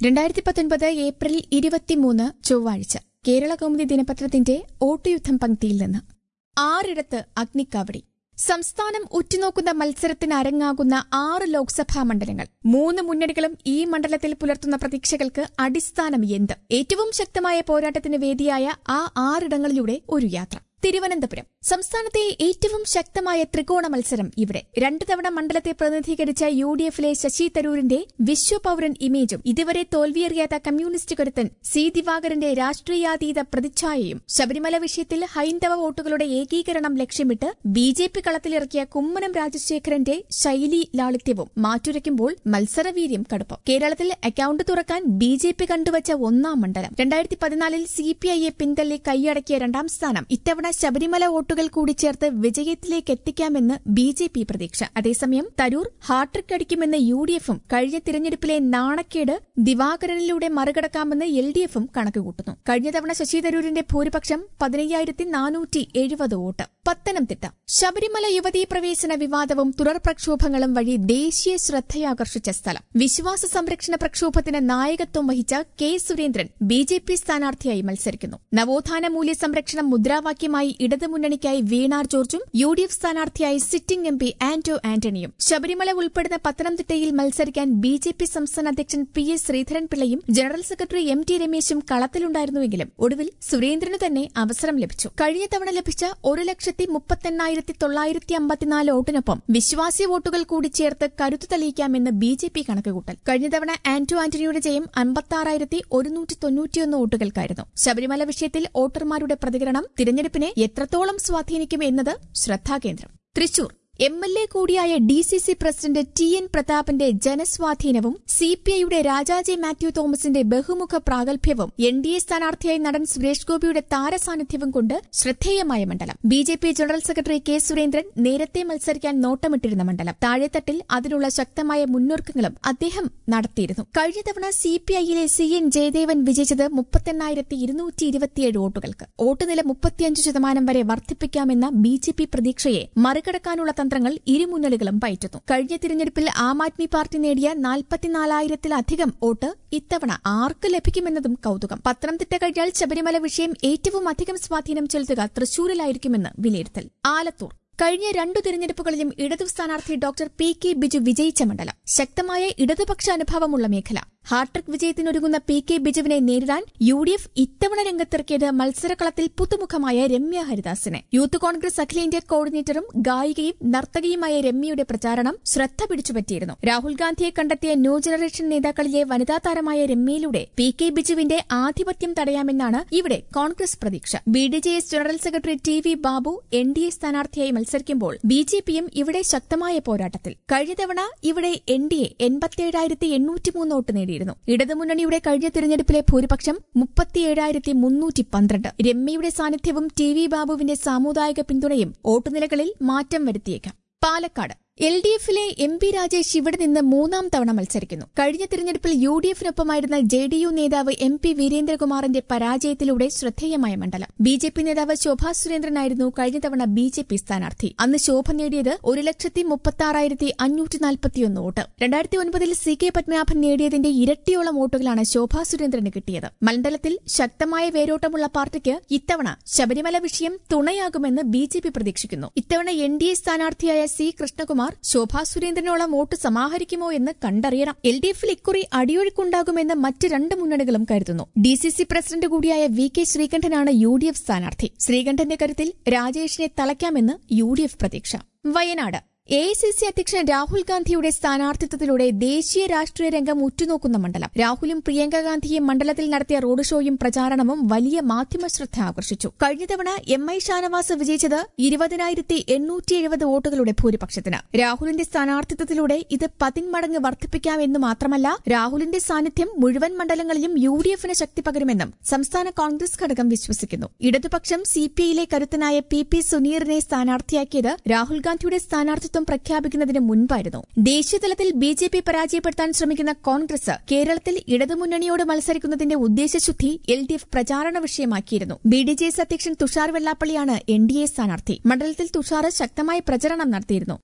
രണ്ടായിരത്തി പത്തൊൻപത് ഏപ്രിൽ ഇരുപത്തിമൂന്ന് ചൊവ്വാഴ്ച കേരള കൗമുദി ദിനപത്രത്തിന്റെ ഓട്ടുയുദ്ധം പങ്ക്തിയിൽ നിന്ന് ആറിടത്ത് അഗ്നിക്കാവടി സംസ്ഥാനം ഉറ്റുനോക്കുന്ന മത്സരത്തിന് അരങ്ങാകുന്ന ആറ് ലോക്സഭാ മണ്ഡലങ്ങൾ മൂന്ന് മുന്നണികളും ഈ മണ്ഡലത്തിൽ പുലർത്തുന്ന പ്രതീക്ഷകൾക്ക് അടിസ്ഥാനം എന്ത് ഏറ്റവും ശക്തമായ പോരാട്ടത്തിന് വേദിയായ ആ ആറിടങ്ങളിലൂടെ ഒരു യാത്ര തിരുവനന്തപുരം സംസ്ഥാനത്തെ ഏറ്റവും ശക്തമായ ത്രികോണ മത്സരം ഇവിടെ രണ്ടു തവണ മണ്ഡലത്തെ പ്രതിനിധീകരിച്ച യു ഡി എഫിലെ ശശി തരൂരിന്റെ വിശ്വപൌരൻ ഇമേജും ഇതുവരെ തോൽവിയറിയാത്ത കമ്മ്യൂണിസ്റ്റ് കരുത്തൻ സി ദിവാകരന്റെ രാഷ്ട്രീയാതീത പ്രതിച്ഛായയും ശബരിമല വിഷയത്തിൽ ഹൈന്ദവ വോട്ടുകളുടെ ഏകീകരണം ലക്ഷ്യമിട്ട് ബി ജെ പി കളത്തിലിറക്കിയ കുമ്മനം രാജശേഖരന്റെ ശൈലി ലാളിത്യവും മാറ്റുരയ്ക്കുമ്പോൾ മത്സരവീര്യം കടുപ്പം കേരളത്തിൽ അക്കൌണ്ട് തുറക്കാൻ ബി ജെ പി കണ്ടുവച്ച ഒന്നാം മണ്ഡലം രണ്ടായിരത്തി പതിനാലിൽ സി പി ഐയെ പിന്തള്ളി കൈയടക്കിയ രണ്ടാം സ്ഥാനം ഇത്തവണ ശബരിമല വോട്ടുകൾ കൂടി ചേർത്ത് വിജയത്തിലേക്ക് എത്തിക്കാമെന്ന് ബി ജെ പി പ്രതീക്ഷ അതേസമയം തരൂർ ഹാട്രിക് അടിക്കുമെന്ന് യു ഡി എഫും കഴിഞ്ഞ തിരഞ്ഞെടുപ്പിലെ നാണക്കേട് ദിവാകരനിലൂടെ മറികടക്കാമെന്ന് എൽ ഡി എഫും കണക്കുകൂട്ടുന്നു കഴിഞ്ഞ തവണ ശശി തരൂരിന്റെ ഭൂരിപക്ഷം പതിനയ്യായിരത്തി നാനൂറ്റി എഴുപത് വോട്ട് പത്തനംതിട്ട ശബരിമല യുവതീ പ്രവേശന വിവാദവും തുടർ പ്രക്ഷോഭങ്ങളും വഴി ദേശീയ ശ്രദ്ധയാകർഷിച്ച സ്ഥലം വിശ്വാസ സംരക്ഷണ പ്രക്ഷോഭത്തിന് നായകത്വം വഹിച്ച K Surendran B J P സ്ഥാനാർത്ഥിയായി മത്സരിക്കുന്നു നവോത്ഥാന മൂല്യ സംരക്ഷണം മുദ്രാവാക്യമായി ഇടതുമുന്നണിക്കായി വീണാർ ജോർജും യു ഡി എഫ് സ്ഥാനാർത്ഥിയായി സിറ്റിംഗ് എം പി ആന്റോ ആന്റണിയും ശബരിമല ഉൾപ്പെടുന്ന പത്തനംതിട്ടയിൽ മത്സരിക്കാൻ ബി ജെ പി സംസ്ഥാന അധ്യക്ഷൻ പി എസ് ശ്രീധരൻപിള്ളയും ജനറൽ സെക്രട്ടറി എം ടി രമേശും കളത്തിലുണ്ടായിരുന്നുവെങ്കിലും ഒടുവിൽ സുരേന്ദ്രന് തന്നെ അവസരം ലഭിച്ചു കഴിഞ്ഞ തവണ ലഭിച്ച ഒരു ലക്ഷത്തി മുപ്പത്തെണ്ണായിരത്തി തൊള്ളായിരത്തി അമ്പത്തിനാല് വോട്ടിനൊപ്പം വിശ്വാസി വോട്ടുകൾ കൂടി ചേർത്ത് കരുത്തു തെളിയിക്കാമെന്ന് ബി ജെ പി കണക്കുകൂട്ടൽ കഴിഞ്ഞ തവണ ആന്റോ ആന്റണിയുടെ ജയം അമ്പത്താറായിരത്തി ഒരുന്നൂറ്റി തൊണ്ണൂറ്റിയൊന്ന് വോട്ടുകൾക്കായിരുന്നു ശബരിമല വിഷയത്തിൽ വോട്ടർമാരുടെ പ്രതികരണം തിരഞ്ഞെടുപ്പിനെ എത്രത്തോളം സ്വാധീനിക്കും എന്നത് ശ്രദ്ധാകേന്ദ്രം തൃശൂർ എം എൽ എ കൂടിയായ D C C president T N പ്രതാപന്റെ ജനസ്വാധീനവും സി പി ഐയുടെ രാജാജി മാത്യു തോമസിന്റെ ബഹുമുഖ പ്രാഗൽഭ്യവും എൻ ഡി എ സ്ഥാനാർത്ഥിയായി നടൻ സുരേഷ് ഗോപിയുടെ താരസാന്നിധ്യവും കൊണ്ട് ശ്രദ്ധേയമായ മണ്ഡലം B J P general secretary K Surendran നേരത്തെ മത്സരിക്കാൻ നോട്ടമിട്ടിരുന്ന മണ്ഡലം താഴെത്തട്ടിൽ അതിനുള്ള ശക്തമായ മുന്നൊരുക്കങ്ങളും അദ്ദേഹം നടത്തിയിരുന്നു കഴിഞ്ഞ തവണ സി പി ഐയിലെ സി എൻ ജയദേവൻ വിജയിച്ചത് മുപ്പത്തെണ്ണായിരത്തി ഇരുന്നൂറ്റി ഇരുപത്തിയേഴ് വോട്ടുകൾക്ക് വോട്ടുനില മുപ്പത്തിയഞ്ച് ശതമാനം വരെ വർദ്ധിപ്പിക്കാമെന്ന ബി ജെ പി പ്രതീക്ഷയെ മറികടക്കാനുള്ള തന്ത്രങ്ങൾ ഇരുമുന്നണികളും പയറ്റുന്നു കഴിഞ്ഞ തിരഞ്ഞെടുപ്പിൽ ആം ആദ്മി പാർട്ടി നേടിയ നാൽപ്പത്തിനാലായിരത്തിലധികം വോട്ട് ഇത്തവണ ആർക്ക് ലഭിക്കുമെന്നതും കൌതുകം പത്തനംതിട്ട കഴിഞ്ഞാൽ ശബരിമല വിഷയം ഏറ്റവും അധികം സ്വാധീനം ചെലുത്തുക തൃശൂരിലായിരിക്കുമെന്ന് വിലയിരുത്തൽ ആലത്തൂർ കഴിഞ്ഞ രണ്ടു തിരഞ്ഞെടുപ്പുകളിലും ഇടതു സ്ഥാനാർത്ഥി ഡോക്ടർ പി കെ ബിജു വിജയിച്ച മണ്ഡലം ശക്തമായ ഇടതുപക്ഷ അനുഭവമുള്ള മേഖല ഹാട്രിക് വിജയത്തിനൊരുങ്ങുന്ന പി കെ ബിജുവിനെ നേരിടാൻ യു ഡി എഫ് ഇത്തവണ രംഗത്തിറക്കിയത് മത്സരകളത്തിൽ പുതുമുഖമായ രമ്യ ഹരിദാസിനെ യൂത്ത് കോൺഗ്രസ് അഖിലേന്ത്യാ കോർഡിനേറ്ററും ഗായികയും നർത്തകിയുമായ രമ്യയുടെ പ്രചാരണം ശ്രദ്ധ പിടിച്ചുപറ്റിയിരുന്നു രാഹുൽ ഗാന്ധിയെ കണ്ടെത്തിയ ന്യൂ ജനറേഷൻ നേതാക്കളിലെ വനിതാ താരമായ രമ്യയിലൂടെ പി കെ ബിജുവിന്റെ ആധിപത്യം തടയാമെന്നാണ് ഇവിടെ കോൺഗ്രസ് പ്രതീക്ഷ B D J S general secretary T V Babu N D A സ്ഥാനാർത്ഥിയായി മത്സരിക്കുമ്പോൾ ബി ജെ പിയും ഇവിടെ ശക്തമായ പോരാട്ടത്തിൽ കഴിഞ്ഞ തവണ ഇവിടെ എൻ ഡി എ എൺപത്തിയേഴായിരത്തി എണ്ണൂറ്റിമൂന്ന് വോട്ട് നേടിയിരുന്നു ഇടതുമുന്നണിയുടെ കഴിഞ്ഞ തിരഞ്ഞെടുപ്പിലെ ഭൂരിപക്ഷം മുപ്പത്തിയേഴായിരത്തി മുന്നൂറ്റി പന്ത്രണ്ട് രമ്യയുടെ സാന്നിധ്യവും ടി വി ബാബുവിന്റെ സാമുദായിക പിന്തുണയും വോട്ടുനിലകളിൽ മാറ്റം വരുത്തിയേക്കാം പാലക്കാട് എൽ ഡി എഫിലെ എം പി രാജേഷ് ഇവിടെ നിന്ന് മൂന്നാം തവണ മത്സരിക്കുന്നു കഴിഞ്ഞ തിരഞ്ഞെടുപ്പിൽ യു ഡി എഫിനൊപ്പമായിരുന്ന ജെ ഡി യു നേതാവ് എം പി വീരേന്ദ്രകുമാറിന്റെ പരാജയത്തിലൂടെ ശ്രദ്ധേയമായ മണ്ഡലം ബി ജെ പി നേതാവ് ശോഭാ സുരേന്ദ്രനായിരുന്നു കഴിഞ്ഞ തവണ ബി ജെ പി സ്ഥാനാർത്ഥി അന്ന് ശോഭ നേടിയത് ഒരു ലക്ഷത്തി മുപ്പത്തി അഞ്ഞൂറ്റി നാൽപ്പത്തിയൊന്ന് വോട്ട് രണ്ടായിരത്തി ഒൻപതിൽ സി കെ പത്മനാഭൻ നേടിയതിന്റെ ഇരട്ടിയോളം വോട്ടുകളാണ് ശോഭാ സുരേന്ദ്രന് കിട്ടിയത് മണ്ഡലത്തിൽ ശക്തമായ വേരോട്ടമുള്ള പാർട്ടിക്ക് ഇത്തവണ ശബരിമല വിഷയം തുണയാകുമെന്ന് ബി ജെ പി പ്രതീക്ഷിക്കുന്നു ഇത്തവണ എൻ ഡി എ സ്ഥാനാർത്ഥിയായ സി കൃഷ്ണകുമാർ ശോഭാ സുരേന്ദ്രനോളം വോട്ട് സമാഹരിക്കുമോ എന്ന് കണ്ടറിയണം എൽ ഡി എഫിൽ ഇക്കുറി അടിയൊഴുക്കുണ്ടാകുമെന്ന് മറ്റ് രണ്ട് മുന്നണികളും കരുതുന്നു ഡി സി സി പ്രസിഡന്റ് കൂടിയായ വി കെ ശ്രീകണ്ഠനാണ് യു ഡി എഫ് സ്ഥാനാർത്ഥി ശ്രീകണ്ഠന്റെ കരുത്തിൽ രാജേഷിനെ തളയ്ക്കാമെന്ന് യു ഡി എഫ് പ്രതീക്ഷ Wayanad A I C C അധ്യക്ഷൻ രാഹുൽ ഗാന്ധിയുടെ സ്ഥാനാർത്ഥിത്വത്തിലൂടെ ദേശീയ രാഷ്ട്രീയ രംഗം ഉറ്റുനോക്കുന്ന മണ്ഡലം രാഹുലും പ്രിയങ്ക ഗാന്ധിയും മണ്ഡലത്തിൽ നടത്തിയ റോഡ് ഷോയും പ്രചാരണവും വലിയ മാധ്യമ ശ്രദ്ധ ആകർഷിച്ചു കഴിഞ്ഞ തവണ എം ഐ ഷാനവാസ് വിജയിച്ചത് ഇരുപതിനായിരത്തി എണ്ണൂറ്റി എഴുപത് വോട്ടുകളുടെ ഭൂരിപക്ഷത്തിന് രാഹുലിന്റെ സ്ഥാനാർത്ഥിത്വത്തിലൂടെ ഇത് പതിന്മടങ്ങ് വർദ്ധിപ്പിക്കാമെന്ന് മാത്രമല്ല രാഹുലിന്റെ സാന്നിധ്യം മുഴുവൻ മണ്ഡലങ്ങളിലും യു ഡി എഫിന് ശക്തി പകരുമെന്നും സംസ്ഥാന കോൺഗ്രസ് ഘടകം വിശ്വസിക്കുന്നു ഇടതുപക്ഷം സി പി ഐയിലെ കരുത്തനായ പി പി സുനീറിനെ സ്ഥാനാർത്ഥിയാക്കിയത് രാഹുൽ ഗാന്ധിയുടെ സ്ഥാനാർത്ഥി നേതൃത്വം പ്രഖ്യാപിക്കുന്നതിന് മുൻപായിരുന്നു ദേശീയതലത്തിൽ ബി ജെ പി പരാജയപ്പെടുത്താൻ ശ്രമിക്കുന്ന കോൺഗ്രസ് കേരളത്തിൽ ഇടതുമുന്നണിയോട് മത്സരിക്കുന്നതിന്റെ ഉദ്ദേശശുദ്ധി എൽ ഡി എഫ് പ്രചാരണ വിഷയമാക്കിയിരുന്നു ബി ഡി ജെ എസ് അധ്യക്ഷൻ തുഷാർ വെള്ളാപ്പള്ളിയാണ് എൻ ഡി എ സ്ഥാനാർത്ഥി മണ്ഡലത്തിൽ തുഷാർ ശക്തമായ പ്രചരണം നടത്തിയിരുന്നു